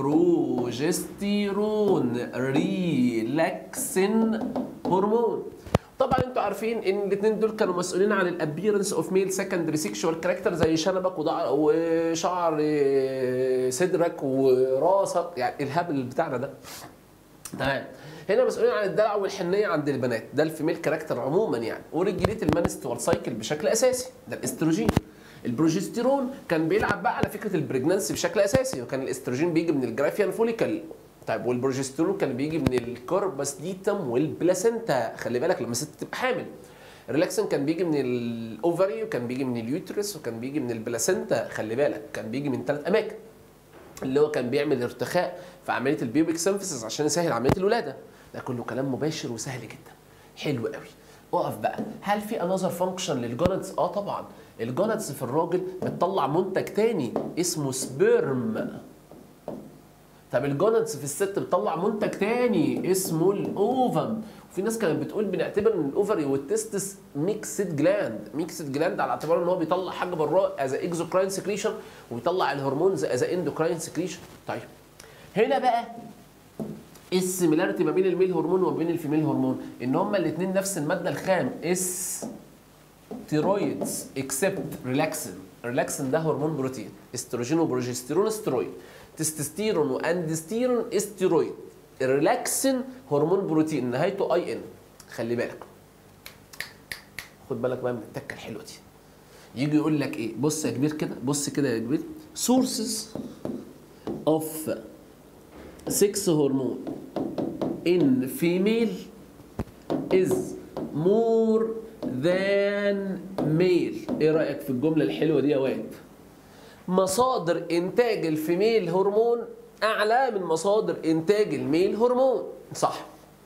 بروجستيرون ريلاكسين هرمون طبعا انتوا عارفين ان الاثنين دول كانوا مسؤولين عن الابيرنس اوف ميل سكندري سيكشوال كاركتر زي شنبك وشعر صدرك وراسك يعني الهبل بتاعنا ده تمام هنا مسؤولين عن الدلع والحنيه عند البنات ده الفيميل كاركتر عموما يعني ورجليه المانستوال سايكل بشكل اساسي ده الاستروجين البروجستيرون كان بيلعب بقى على فكره البريجنانسي بشكل اساسي وكان الاستروجين بيجي من الجرافيان فوليكل طيب والبروجستيرون كان بيجي من الكوربس ديتم والبلاسينتا خلي بالك لما الست تبقى حامل الريلاكسين كان بيجي من الاوفري وكان بيجي من اليوترس وكان بيجي من البلاسينتا خلي بالك كان بيجي من ثلاث اماكن اللي هو كان بيعمل ارتخاء في عمليه البيوبيك سينفيسيس عشان يسهل عمليه الولاده ده كله كلام مباشر وسهل جدا حلو قوي اقف بقى هل في انذر فانكشن للجونادز اه طبعا الجونادز في الراجل بتطلع منتج تاني اسمه سبيرم طب الجونادز في الست بتطلع منتج تاني اسمه الاوفم وفي ناس كانت بتقول بنعتبر ان الاوفري والتستس ميكسد جلاند ميكسد جلاند على اعتبار ان هو بيطلع حاجه براه از اكزوكراين سكريشن وبيطلع الهرمونز از اندوكراين سكريشن طيب هنا بقى ايه السيميلاريتي ما بين الميل هرمون وما بين الفيميل هرمون ان هما الاثنين نفس الماده الخام اس ستيرويدز اكسبت ريلاكسين ريلاكسين ده هرمون بروتين استروجين وبروجستيرون استرويد تستوستيرون واندستيرون استرويد الريلاكسين هرمون بروتين نهايته اي ان خلي بالك خد بالك بقى من التكه الحلوه دي يجي يقول لك ايه بص يا كبير كده بص كده يا كبير sources of 6 هرمون in female is more than male ايه رايك في الجمله الحلوه دي يا واد مصادر انتاج الفيميل هرمون اعلى من مصادر انتاج الميل هرمون صح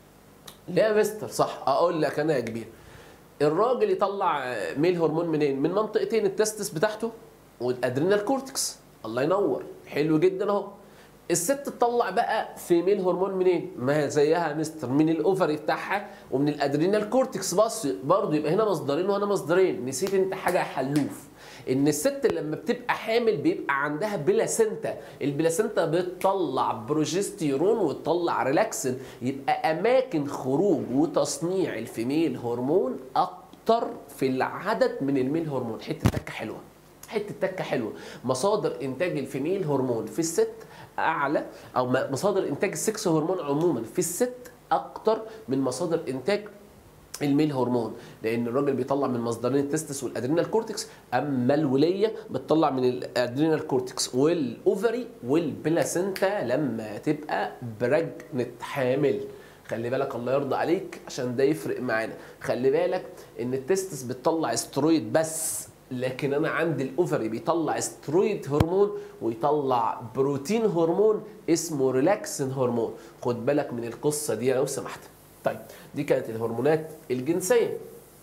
لا يا مستر صح اقول لك انا يا كبير الراجل يطلع ميل هرمون منين من منطقتين التستس بتاعته والادرينال كورتكس الله ينور حلو جدا اهو الست تطلع بقى فيميل هرمون منين؟ ما هي زيها يا مستر من الاوفري بتاعها ومن الادرينال كورتكس بس برضه يبقى هنا مصدرين وهنا مصدرين نسيت انت حاجه يا حلوف ان الست لما بتبقى حامل بيبقى عندها بلاسنتا البلاسنتا بتطلع بروجستيرون وتطلع ريلاكسن يبقى اماكن خروج وتصنيع الفيميل هرمون اكتر في العدد من الميل هرمون حته تكه حلوه حته تكه حلوه مصادر انتاج الفيميل هرمون في الست اعلى او مصادر انتاج السكس هرمون عموما في الست اكتر من مصادر انتاج الميل هرمون لان الراجل بيطلع من مصدرين التستس والادرينال كورتكس اما الوليه بتطلع من الادرينال كورتكس والاوفري والبلاسنتا لما تبقى برجنت حامل خلي بالك الله يرضى عليك عشان ده يفرق معانا خلي بالك ان التستس بتطلع استرويد بس لكن انا عندي الاوفري بيطلع استرويد هرمون ويطلع بروتين هرمون اسمه ريلاكسن هرمون خد بالك من القصه دي لو سمحت طيب دي كانت الهرمونات الجنسيه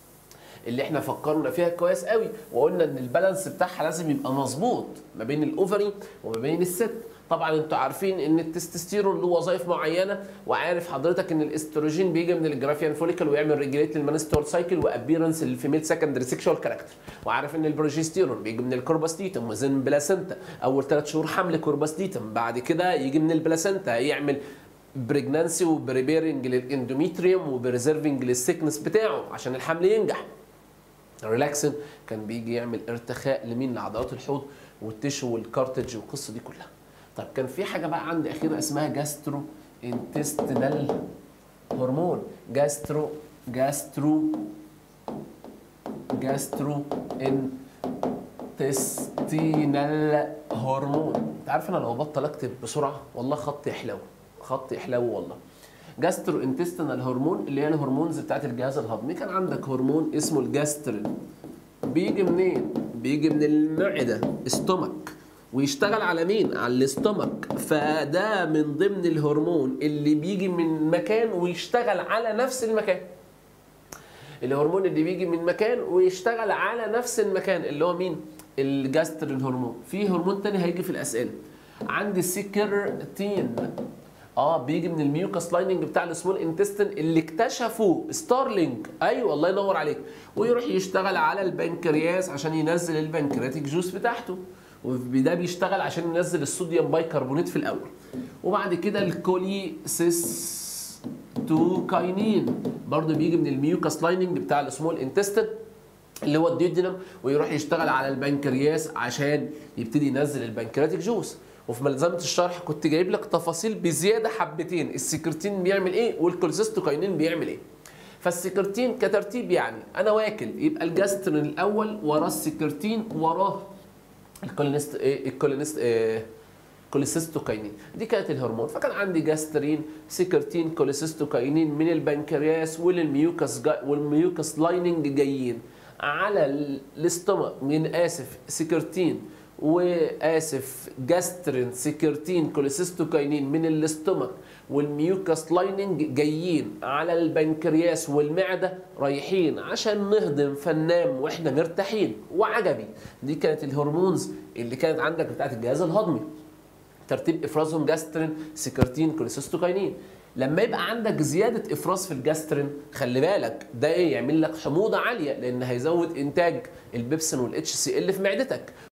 اللي احنا فكرنا فيها كويس قوي وقلنا ان البالانس بتاعها لازم يبقى مظبوط ما بين الاوفري وما بين الست طبعا انتوا عارفين ان التستوستيرون له وظائف معينه وعارف حضرتك ان الاستروجين بيجي من الجرافيان فوليكل ويعمل ريجوليت للمانستول سايكل وابيرنس للفيميل سكندري سيكشوال كاركتر وعارف ان البروجستيرون بيجي من الكورباستيتم وزن بلاسنتا اول ثلاث شهور حمل كورباستيتم بعد كده يجي من البلاسنتا يعمل بريجنانسي وبريبيرنج للاندوميتريوم وبريزرفنج للسيكنس بتاعه عشان الحمل ينجح الريلاكسن كان بيجي يعمل ارتخاء لمين لعضلات الحوض والتشو والكارتج والقصه دي كلها طب كان في حاجه بقى عندي اخيره اسمها جاسترو انتستينال هرمون جاسترو جاسترو جاسترو انتستينال هرمون انت عارف انا لو بطل اكتب بسرعه والله خطي يحلو خطي يحلو والله جاسترو انتستينال هرمون اللي هي الهرمونز بتاعت الجهاز الهضمي كان عندك هرمون اسمه الجاسترين بيجي منين بيجي من المعده استومك ويشتغل على مين على الاستومك فده من ضمن الهرمون اللي بيجي من مكان ويشتغل على نفس المكان الهرمون اللي بيجي من مكان ويشتغل على نفس المكان اللي هو مين الجاسترين هرمون في هرمون تاني هيجي في الاسئله عندي السكرتين اه بيجي من الميوكاس لايننج بتاع السمول انتستين اللي اكتشفه ستارلينج ايوه الله ينور عليك ويروح يشتغل على البنكرياس عشان ينزل البنكرياتيك جوس بتاعته وده بيشتغل عشان ينزل الصوديوم بايكربونات في الاول وبعد كده الكوليسيستوكاينين برضه بيجي من الميوكاس لايننج بتاع السمول انتستين اللي هو الديودينم ويروح يشتغل على البنكرياس عشان يبتدي ينزل البنكرياتيك جوس وفي ملزمه الشرح كنت جايب لك تفاصيل بزياده حبتين السكرتين بيعمل ايه والكوليسيستوكاينين بيعمل ايه فالسكرتين كترتيب يعني انا واكل يبقى الجاسترين الاول وراه السكرتين وراه الكولينست ايه الكولينست ايه كوليسيستوكاينين دي كانت الهرمون فكان عندي جاسترين سكرتين كوليسيستوكاينين من البنكرياس والميوكس جا والميوكس لايننج جايين على الاستومك من اسف سكرتين واسف جاسترين سكرتين كوليسيستوكاينين من الاستومك والميوكس لايننج جايين على البنكرياس والمعده رايحين عشان نهضم فننام واحنا مرتاحين وعجبي دي كانت الهرمونز اللي كانت عندك بتاعت الجهاز الهضمي ترتيب افرازهم جاسترين سكرتين كوليسيستوكاينين لما يبقى عندك زياده افراز في الجاسترين خلي بالك ده ايه يعمل لك حموضه عاليه لان هيزود انتاج البيبسين والاتش سي ال في معدتك